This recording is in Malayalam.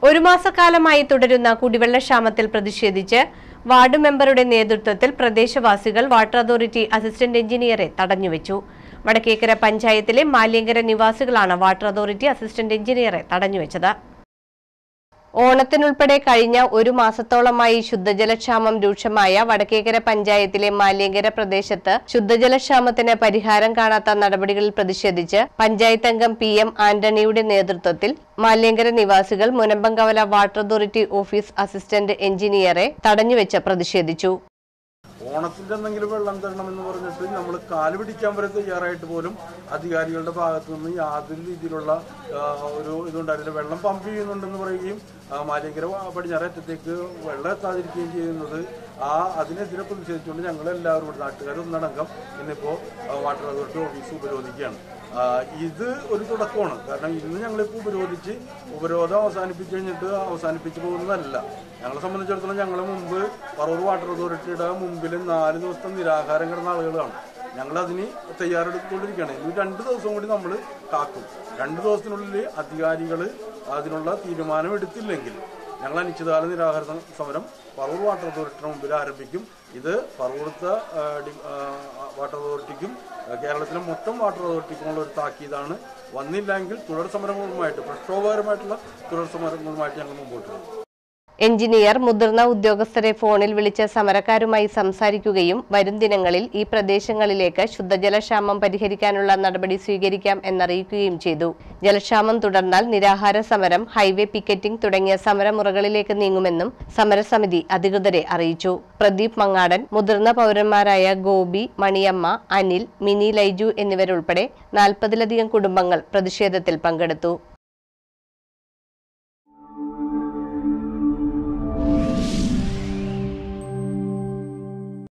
ഒരു മാസക്കാലമായി തുടരുന്ന കുടിവെള്ളക്ഷാമത്തിൽ പ്രതിഷേധിച്ച് വാർഡ് മെമ്പറുടെ നേതൃത്വത്തിൽ പ്രദേശവാസികൾ വാട്ടർ അതോറിറ്റി അസിസ്റ്റന്റ് എഞ്ചിനീയറെ തടഞ്ഞുവെച്ചു വടക്കേക്കര പഞ്ചായത്തിലെ മാലിയങ്കര നിവാസികളാണ് വാട്ടർ അതോറിറ്റി അസിസ്റ്റന്റ് എഞ്ചിനീയറെ തടഞ്ഞുവെച്ചത് ഓണത്തിനുൾപ്പെടെ കഴിഞ്ഞ ഒരു മാസത്തോളമായി ശുദ്ധജലക്ഷാമം രൂക്ഷമായ വടക്കേക്കര പഞ്ചായത്തിലെ മാലിയങ്കര പ്രദേശത്ത് ശുദ്ധജലക്ഷാമത്തിന് പരിഹാരം കാണാത്ത നടപടികളിൽ പ്രതിഷേധിച്ച് പഞ്ചായത്ത് അംഗം പി എം ആന്റണിയുടെ നേതൃത്വത്തിൽ മാലിയങ്കര നിവാസികൾ Munambamkavala water authority office assistant എഞ്ചിനീയറെ തടഞ്ഞുവെച്ച് പ്രതിഷേധിച്ചു ഓണത്തിന്റെ എന്തെങ്കിലും വെള്ളം തരണം എന്ന് പറഞ്ഞിട്ട് നമ്മൾ കാല് പിടിക്കാൻ വരെ തയ്യാറായിട്ട് പോലും അധികാരികളുടെ ഭാഗത്തു നിന്ന് യാതൊരു രീതിയിലുള്ള ആ, ഒരു ഇതുണ്ടായിരുന്നില്ല വെള്ളം പമ്പ് ചെയ്യുന്നുണ്ടെന്ന് പറയുകയും ആ, മാലിയങ്കര പടിഞ്ഞാറേറ്റത്തേക്ക് വെള്ളം എത്താതിരിക്കുകയും ചെയ്യുന്നത് ആ അതിനെതിരെ പ്രതിഷേധിച്ചുകൊണ്ട് ഞങ്ങൾ എല്ലാവരും കൂടി നാട്ടുകാരൊന്നടങ്കം ഇന്നിപ്പോ ആ, വാട്ടർ അതോറിറ്റി ഓഫീസ് ഉപരോധിക്കുകയാണ് ആ, ഇത് ഒരു തുടക്കമാണ് കാരണം ഇന്ന് ഞങ്ങളിപ്പോൾ ഉപരോധിച്ച് ഉപരോധം അവസാനിപ്പിച്ച് കഴിഞ്ഞിട്ട് അവസാനിപ്പിച്ച് പോകുന്നതല്ല ഞങ്ങളെ സംബന്ധിച്ചിടത്തോളം ഞങ്ങൾ മുമ്പ് പറവൂർ വാട്ടർ അതോറിറ്റിയുടെ മുമ്പിൽ നാല് ദിവസത്തെ നിരാഹാരം കിടന്ന ആളുകളാണ് ഞങ്ങൾ അതിന് തയ്യാറെടുത്തുകൊണ്ടിരിക്കുകയാണ് ഇനി രണ്ട് ദിവസം കൂടി നമ്മൾ കാക്കും രണ്ട് ദിവസത്തിനുള്ളിൽ അധികാരികൾ അതിനുള്ള തീരുമാനം എടുത്തില്ലെങ്കിൽ ഞങ്ങൾ അനിശ്ചിതകാല നിരാഹാര സമരം പറവൂർ വാട്ടർ അതോറിറ്റിയുടെ മുമ്പിൽ ആരംഭിക്കും ഇത് പറവൂർത്തെ ആ, ഡി- ആ, വാട്ടർ അതോറിറ്റിക്കും ആ, കേരളത്തിലെ മൊത്തം വാട്ടർ അതോറിറ്റിക്കുമുള്ള ഒരു താക്കീതാണ് വന്നില്ലെങ്കിൽ തുടർ സമരങ്ങളുമായിട്ട് പ്രക്ഷോഭകരമായിട്ടുള്ള തുടർ സമരങ്ങളുമായിട്ട് ഞങ്ങൾ മുമ്പോട്ട് പോകും എഞ്ചിനീയർ മുതിർന്ന ഉദ്യോഗസ്ഥരെ ഫോണിൽ വിളിച്ച് സമരക്കാരുമായി സംസാരിക്കുകയും വരും ദിനങ്ങളിൽ ഈ പ്രദേശങ്ങളിലേക്ക് ശുദ്ധജലക്ഷാമം പരിഹരിക്കാനുള്ള നടപടി സ്വീകരിക്കാം എന്നറിയിക്കുകയും ചെയ്തു ജലക്ഷാമം തുടർന്നാൽ നിരാഹാര സമരം ഹൈവേ പിക്കറ്റിംഗ് തുടങ്ങിയ സമരമുറകളിലേക്ക് നീങ്ങുമെന്നും സമരസമിതി അധികൃതരെ അറിയിച്ചു പ്രദീപ് മങ്ങാടൻ മുതിർന്ന പൗരന്മാരായ ഗോപി മണിയമ്മ അനിൽ മിനി ലൈജു എന്നിവരുൾപ്പെടെ നാൽപ്പതിലധികം കുടുംബങ്ങൾ പ്രതിഷേധത്തിൽ പങ്കെടുത്തു